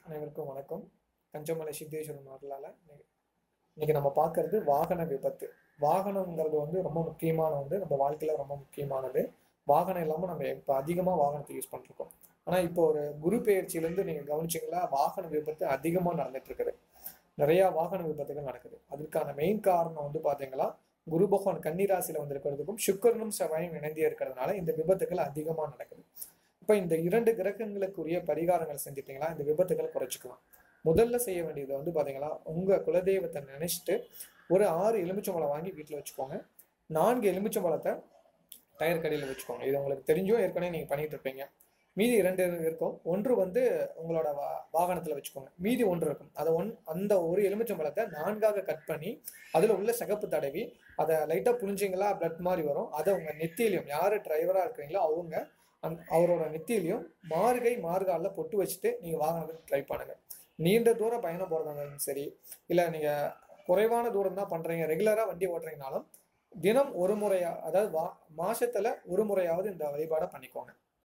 அனைவருக்கும் வணக்கம் கஞ்சமலை சித்தேஸ்வரன் அருளால இன்னைக்கு இன்னைக்கு நம்ம பார்க்கறது வாகன விபத்து வாகனங்கிறது வந்து ரொம்ப முக்கியமான வந்து நம்ம வாழ்க்கையில ரொம்ப முக்கியமானது வாகனம் இல்லாமல் நம்ம இப்போ அதிகமாக வாகனத்தை யூஸ் பண்ணிருக்கோம் ஆனால் இப்போ ஒரு குரு பெயர்ச்சியிலேருந்து நீங்கள் கவனிச்சிங்களா வாகன விபத்து அதிகமாக நடந்துட்டு இருக்குது நிறையா வாகன விபத்துகள் நடக்குது அதற்கான மெயின் காரணம் வந்து பார்த்தீங்களா குரு பகவான் கன்னிராசியில் வந்திருக்கிறதுக்கும் சுக்கரனும் செவ்வாயும் இணைந்தே இருக்கிறதுனால இந்த விபத்துகள் அதிகமாக நடக்குது இப்போ இந்த இரண்டு கிரகங்களுக்குரிய பரிகாரங்கள் செஞ்சுட்டீங்களா இந்த விபத்துகளை குறைச்சிக்கலாம் முதல்ல செய்ய வேண்டியது வந்து பார்த்தீங்களா உங்கள் குலதெய்வத்தை நினைச்சிட்டு ஒரு ஆறு எலுமிச்சம்பழம் வாங்கி வீட்டில் வச்சுக்கோங்க நான்கு எலுமிச்சம்பழத்தை டயர் கடையில் வச்சுக்கோங்க இது உங்களுக்கு தெரிஞ்சோ ஏற்கனவே நீங்கள் பண்ணிட்டு இருப்பீங்க மீதி இரண்டு இருக்கும் ஒன்று வந்து உங்களோட வா வாகனத்தில் வச்சுக்கோங்க மீதி ஒன்று இருக்கும் அதை ஒன் அந்த ஒரு எலுமிச்சம்பழத்தை நான்காக கட் பண்ணி அதில் உள்ள சிகப்பு தடவி அதை லைட்டாக புழிஞ்சிங்களா பிளட் மாதிரி வரும் அதை உங்கள் நெத்தியிலையும் யார் டிரைவராக இருக்கிறீங்களோ அவங்க அந் அவரோட நெத்தியிலையும் மார்கை மார்காலில் பொட்டு வச்சுட்டு நீங்கள் வாகனத்துக்கு ட்ரை பண்ணுங்க நீண்ட தூரம் பயணம் போகிறதா இருந்தாலும் சரி இல்லை நீங்கள் குறைவான தூரம் தான் பண்ணுறீங்க ரெகுலராக வண்டி ஓட்டுறீங்கனாலும் தினம் ஒரு முறையா அதாவது வா மாசத்துல ஒரு முறையாவது இந்த வழிபாடை பண்ணிக்கோங்க